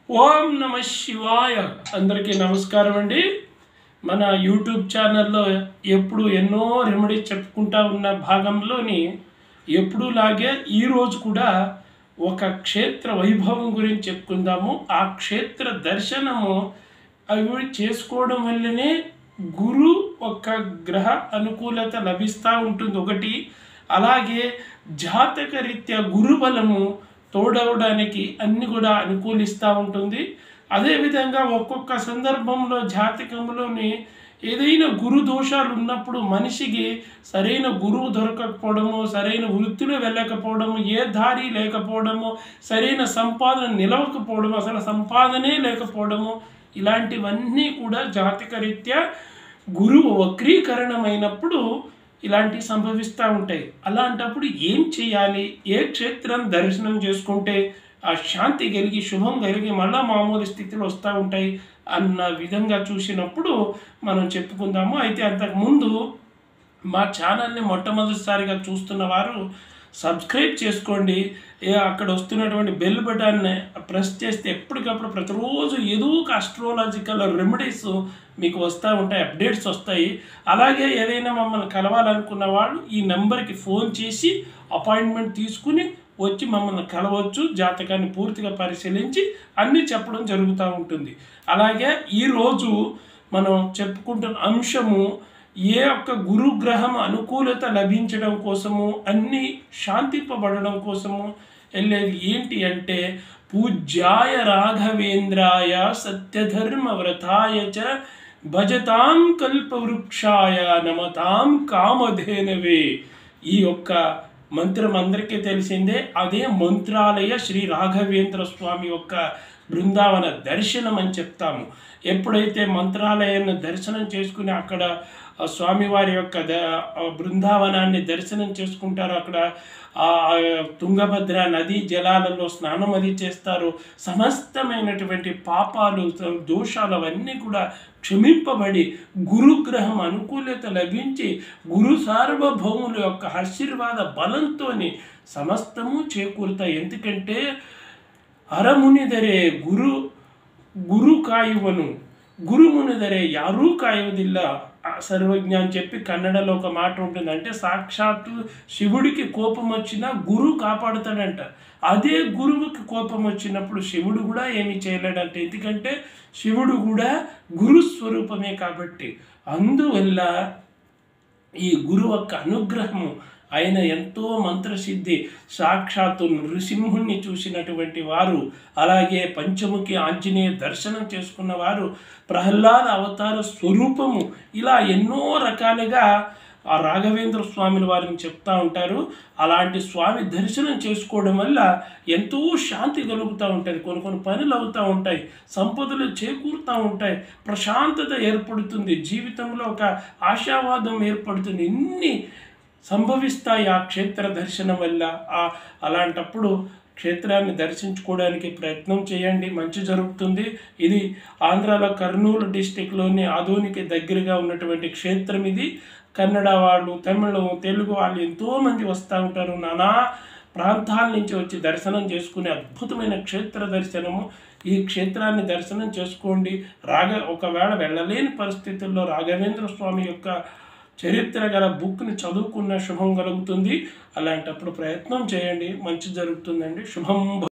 ఓం నమ శివాయ అందరికీ నమస్కారం అండి మన యూట్యూబ్ ఛానల్లో ఎప్పుడు ఎన్నో రెమెడీ చెప్పుకుంటా ఉన్న భాగంలోని ఎప్పుడు లాగే ఈరోజు కూడా ఒక క్షేత్ర వైభవం గురించి చెప్పుకుందాము ఆ క్షేత్ర దర్శనము అవి చేసుకోవడం వల్లనే గురు ఒక గ్రహ అనుకూలత లభిస్తూ ఉంటుంది ఒకటి అలాగే జాతక రీత్యా గురుబలము తోడవడానికి అన్ని కూడా అనుకూలిస్తూ ఉంటుంది అదేవిధంగా ఒక్కొక్క సందర్భంలో జాతకంలోని ఏదైనా గురు దోషాలు ఉన్నప్పుడు మనిషికి సరైన గురువు దొరకకపోవడము సరైన వృత్తిలో వెళ్ళకపోవడము ఏ దారి లేకపోవడము సరైన సంపాదన నిలవకపోవడము అసలు సంపాదనే లేకపోవడము ఇలాంటివన్నీ కూడా జాతక రీత్యా గురువు వక్రీకరణమైనప్పుడు ఇలాంటివి సంభవిస్తూ ఉంటాయి అలాంటప్పుడు ఏం చేయాలి ఏ క్షేత్రం దర్శనం చేసుకుంటే ఆ శాంతి కలిగి శుభం కలిగి మళ్ళా మామూలు స్థితిలో వస్తూ ఉంటాయి అన్న విధంగా చూసినప్పుడు మనం చెప్పుకుందాము అయితే అంతకుముందు మా ఛానల్ని మొట్టమొదటిసారిగా చూస్తున్న వారు సబ్స్క్రైబ్ చేసుకోండి ఏ అక్కడ వస్తున్నటువంటి బెల్ బటన్ని ప్రెస్ చేస్తే ఎప్పటికప్పుడు ప్రతిరోజు ఏదో ఒక అస్ట్రాలజికల్ రెమెడీస్ మీకు వస్తూ ఉంటాయి అప్డేట్స్ వస్తాయి అలాగే ఏదైనా మమ్మల్ని కలవాలనుకున్న వాళ్ళు ఈ నెంబర్కి ఫోన్ చేసి అపాయింట్మెంట్ తీసుకుని వచ్చి మమ్మల్ని కలవచ్చు జాతకాన్ని పూర్తిగా పరిశీలించి అన్నీ చెప్పడం జరుగుతూ ఉంటుంది అలాగే ఈరోజు మనం చెప్పుకుంటున్న అంశము ఏ ఒక్క గురుగ్రహం అనుకూలత లభించడం కోసము అన్ని శాంతింపబడడం కోసము వెళ్ళేది ఏంటి అంటే పూజ్యాయ రాఘవేంద్రాయ సత్యధర్మ వ్రతాయ చ భజతాం కల్పవృక్షాయ నమతాం కామధేనవే ఈ యొక్క మంత్రం అందరికీ తెలిసిందే అదే మంత్రాలయ శ్రీ రాఘవేంద్ర స్వామి యొక్క బృందావన దర్శనం అని చెప్తాము ఎప్పుడైతే మంత్రాలయాన్ని దర్శనం చేసుకుని అక్కడ ఆ స్వామివారి యొక్క ద ఆ బృందావనాన్ని దర్శనం చేసుకుంటారు అక్కడ ఆ తుంగభద్ర నదీ జలాలలో స్నానం అది చేస్తారు సమస్తమైనటువంటి పాపాలు దోషాలు అవన్నీ కూడా క్షమింపబడి గురుగ్రహం అనుకూలత లభించి గురు సార్వభౌముల యొక్క ఆశీర్వాద బలంతో సమస్తము చేకూరుతాయి ఎందుకంటే ಅರಮುನಿದರೆ ಗುರು ಗುರು ಕಾಯುವನು గురుమునిదరే యారూ కాయుವುದಿಲ್ಲ ఆ సర్వజ్ఞ అని చెప్పి కన్నడలో ఒక మాట ఉంటుంది అంటే సాక్షాత్తు శివుడికి కోపం వచ్చినా గురువు కాపాడుతాడంట అదే గురువుకి కోపం వచ్చినప్పుడు శివుడు కూడా ఏమి చేయలేడంట ఎందుకంటే శివుడు కూడా గురు స్వరూపమే కాబట్టి అందువల్ల ఈ గురువు యొక్క అనుగ్రహము ఆయన ఎంతో మంత్రసిద్ధి సాక్షాత్తు నృసింహుణ్ణి చూసినటువంటి వారు అలాగే పంచముఖి ఆంజనేయ దర్శనం చేసుకున్న వారు ప్రహ్లాద అవతార స్వరూపము ఇలా ఎన్నో రకాలుగా ఆ రాఘవేంద్ర స్వామిల వారిని చెప్తా ఉంటారు అలాంటి స్వామి దర్శనం చేసుకోవడం వల్ల ఎంతో శాంతి కలుగుతూ ఉంటుంది కొన్ని కొన్ని పనులు అవుతూ ఉంటాయి సంపదలు చేకూరుతూ ఉంటాయి ప్రశాంతత ఏర్పడుతుంది జీవితంలో ఒక ఆశావాదం ఏర్పడుతుంది ఇన్ని సంభవిస్తాయి ఆ క్షేత్ర దర్శనం వల్ల ఆ అలాంటప్పుడు క్షేత్రాన్ని దర్శించుకోవడానికి ప్రయత్నం చేయండి మంచి జరుగుతుంది ఇది ఆంధ్రాలో కర్నూలు డిస్టిక్లోని ఆధునిక దగ్గరగా ఉన్నటువంటి క్షేత్రం ఇది కన్నడ వాళ్ళు తమిళ తెలుగు వాళ్ళు ఎంతోమంది వస్తూ ఉంటారు నానా ప్రాంతాల నుంచి వచ్చి దర్శనం చేసుకునే అద్భుతమైన క్షేత్ర దర్శనము ఈ క్షేత్రాన్ని దర్శనం చేసుకోండి రాగ ఒకవేళ వెళ్ళలేని పరిస్థితుల్లో రాఘవేంద్ర స్వామి యొక్క చరిత్ర గల బుక్ని చదువుకున్న శుభం కలుగుతుంది అలాంటప్పుడు ప్రయత్నం చేయండి మంచి జరుగుతుందండి శుభం